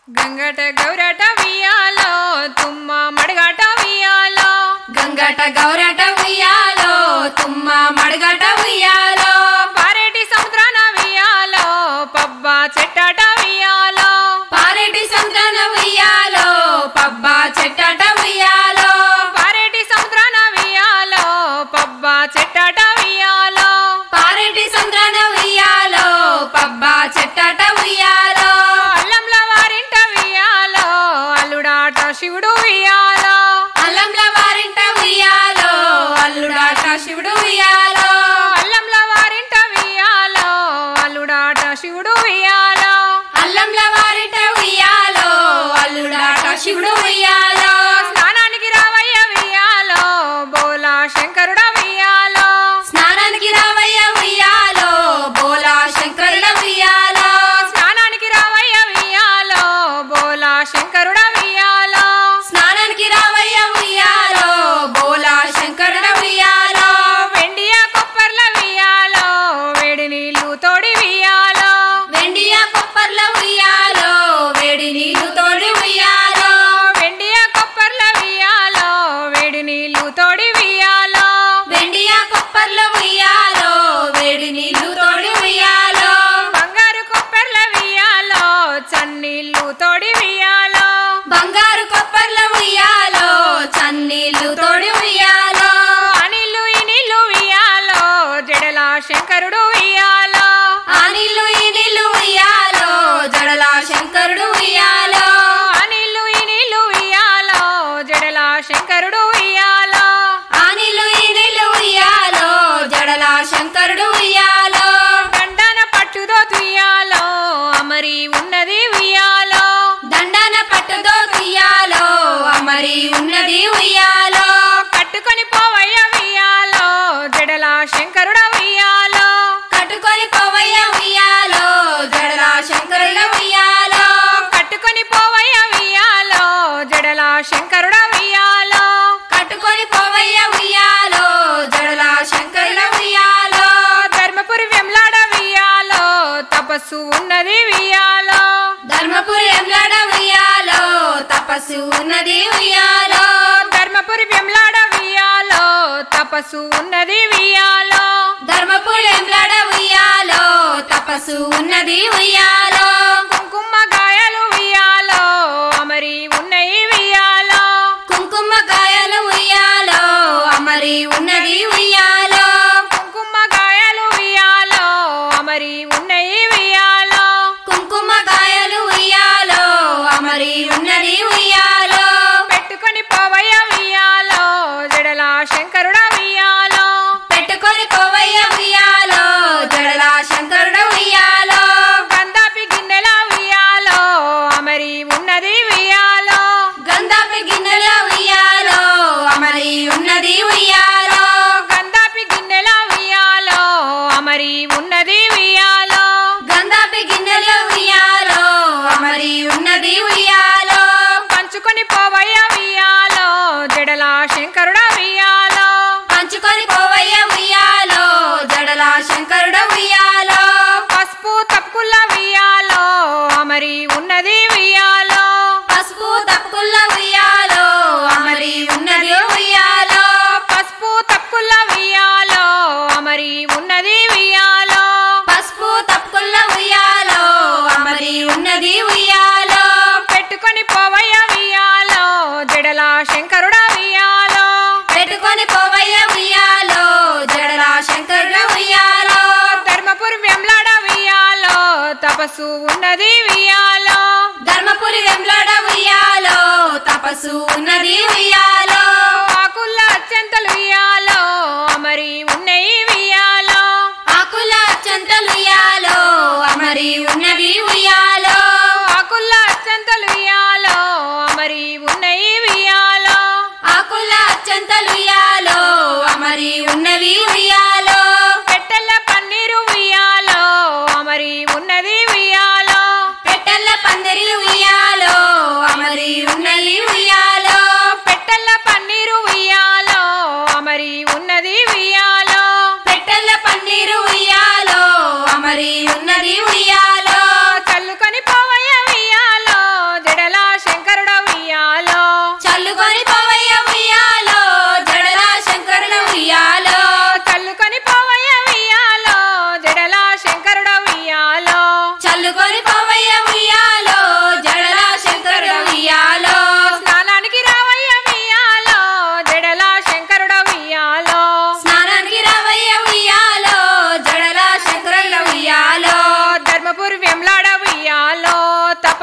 గంగట గౌరట వియాలో తుమ్మ మడగట వియాలో గంగట గౌరట ఉయ్యాలో తుమ్మ మడగట ఉయ్యాలో పారేటి సముద్రాన వియాలో పబ్బ చెట్టట వియాలో పారెటి సంద్రన ఉయ్యాలో పబ్బా చెట్టట ఉయ్యాలో పారేటి సముద్రాన వియాలో పబ్బ చెట్టట వియాలో పారెటి సంద్రన ఉయ్యాలో పబ్బా చెట్టట ఉయ్యాలో అల్లంల వారింట వియాలో అల్లుడాట శివుడు వియాలో అల్లంల వారింట ఉయ్యాలో అల్లుడాట శివుడు ఉయ్యాలో అల్లంల వారింట వియాలో అల్లుడాట శివుడు వియాలో అల్లంల వారింట ఉయ్యాలో అల్లుడాట శివుడు ఉయ్యాలో స్నానానికి రావయ్య వియాలో బోలా శంకరుడ వియాలో స్నానానికి రావయ్య ఉయ్యాలో బోలా శంకరుల ఉయ్యాలో స్నానానికి రావయ్య వియాలో బోలా శంకరుడ వియాలో స్నానానికి రావయ్య ఉయ్యాలో బోలా శంకరుల ఉయ్యాలో వెండియ కొప్పర్ల వియాలో వేడి నీళ్లు తోడి వియాలో వెండియ కొప్పర్ల ఉయ్యాలో వేడి నీళ్లు తోడి ఉయ్యాలో వెండియ కొప్పర్ల వియాలో వేడి నీళ్లు తోడి వియాలో వెండియ కొప్పర్ల ఉయ్యాలో వేడి నీళ్లు తోడి ఉయ్యాలో బంగారు కొప్పర్ల వియాలో చన్నీళ్లు తోడి వియాలో బంగారు కొప్పర్ల ఉయ్యాలో చన్నీళ్లు తోడి ఉయ్యాలో అనిల్లు ఈ నీళ్లు వియాలో జడల శంకరుడు వియాలో ఆ నీళ్లు ఈ నీళ్లు ఉయ్యాలో జడల శంకరుడు ఉయ్యాలో అనిల్లు ఈ నీళ్లు వియాలో జడల శంకరుడు వియాలో ఆ నీళ్లు ఈ నీళ్లు ఉయ్యాలో జడల శంకరుడు ఉయ్యాలో దండన పట్టుదో తుయ్యాలో అమరి ఉన్నది వియాలో దండన పట్టుదో ఉయ్యాలో అమరి ఉన్నది ఉయ్యాలో కట్టుకొని పోవయ్య వియాలో జడల శంకరుడ వియాలో కట్టుకొని పోవయ్య ఉయ్యాలో జడల శంకరుల ఉయ్యాలో కట్టుకొని పోవయ్య వియాలో జడల శంకరుడ వియాలో కట్టుకొని పోవయ్య ఉయ్యాలో జడల శంకరుల ఉయ్యాలో ధర్మపురి వెంలాడ వియాలో తపస్సు ఉన్నది వియాలో ధర్మపురి ఎంలాడ ఉయ్యాలో తపస్సు ఉన్నది ఉయ్యాలో ధర్మపురి వెంలాడ వియాలో తపస్సు ఉన్నది వియాలో ధర్మపురి ఎంలాడ ఉయ్యాలో తపస్సు ఉన్నది ఉయ్యాలో కుంకుమ గాయలు వియాలో అమరి ఉన్నాయి వియాలో కుంకుమ కాయలు ఉయ్యాలో అమరి ఉన్నది ఉయ్యాలో కుంకుమ గాయలు వియాలో అమరి ఉన్నాయి వియాలో కుంకుమ కాయలు ఉయ్యాలో అమరి ఉన్నది ఉయ్యాలో పెట్టుకొని పోవయ్య వియాలో జడల శంకరుడ వియాలో పెట్టుకొని పోవయ్య ఉయ్యాలో జడల శంకరుడు ఉయ్యాలో గంధాపి గిన్నెల వియాలో అమరి ఉన్నది వియాలో గంధాపి గిన్నెల ఉయ్యాలో అమరి ఉన్నది ఉయ్యాలో గంధాపి గిన్నెల వియాలో అమరి ఉన్నది వియాలో గంధాపి గిన్నెల ఉయ్యాలో అమరి ఉన్నది ఉయ్యాలో పంచుకొని పోవయ్య వియాలో జడల శంకరుడ వియాలో పంచుకొని పోవయ్య ఉయ్యాలో జడల శంకరుడు ఉయ్యాలో పసుపు తప్పుకుల్ల వియాలో అమరి ఉన్నది వియాలో పసుపు తప్పుకుల్ల ఉయ్యాలో అమరి ఉన్నది ఉయ్యాలో పసుపు తప్పుకుల్ల వియాలో అమరి ఉన్నది వియాలో పసుపు తప్పుకుల్ల ఉయ్యాలో అమరి ఉన్నది ఉయ్యాలో పెట్టుకొని పోవయ్య వియాలో జడల శంకరుడ వియాలో పెట్టుకొని పోవయ్య ఉయ్యాలో జడల శంకరుడు ఉయ్యాలో ధర్మపురి వెంలాడ వియాలో తపస్సు ఉన్నది వియాలో ధర్మపురి వెంలాడ ఉయ్యాలో తపస్సు ఉన్నది ఉయ్యాలో ఆకుల్ల అత్యంతలు వియాలో అమరి ఉన్నాయి వియాలో ఆకుల అత్యంతలు ఉయ్యాలో అమరి ఉన్నది ఉయ్యాలో ఆకుల్ల అత్యంతలు వియాలో అమరి ఉన్నాయి వియాలో ఆకుల అత్యంతలు ఉయ్యాలో అమరి ఉన్నవి ఉయ్యాలో పెట్టెల్ల పన్నీరు వియాలో అమరి ఉన్నది వియాలో పెట్టెల్ల పందిరి ఉయ్యాలో అమరి ఉన్నది ఉయ్యాలో పెట్టెల్ల పన్నీరు వియాలో అమరి ఉన్నది వియాలో పెట్టెల్ల పన్నీరు ఉయ్యాలో అమరి ఉన్నది ఉయ్యాలో చల్లుకొని పోవయ్య వియాలో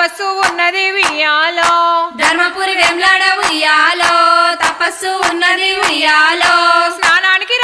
తపస్సు ఉన్నది వియాలో ధర్మపురి వెంలాడ ఉయ్యాలో తపస్సు ఉన్నది ఉయ్యాలో స్నానానికి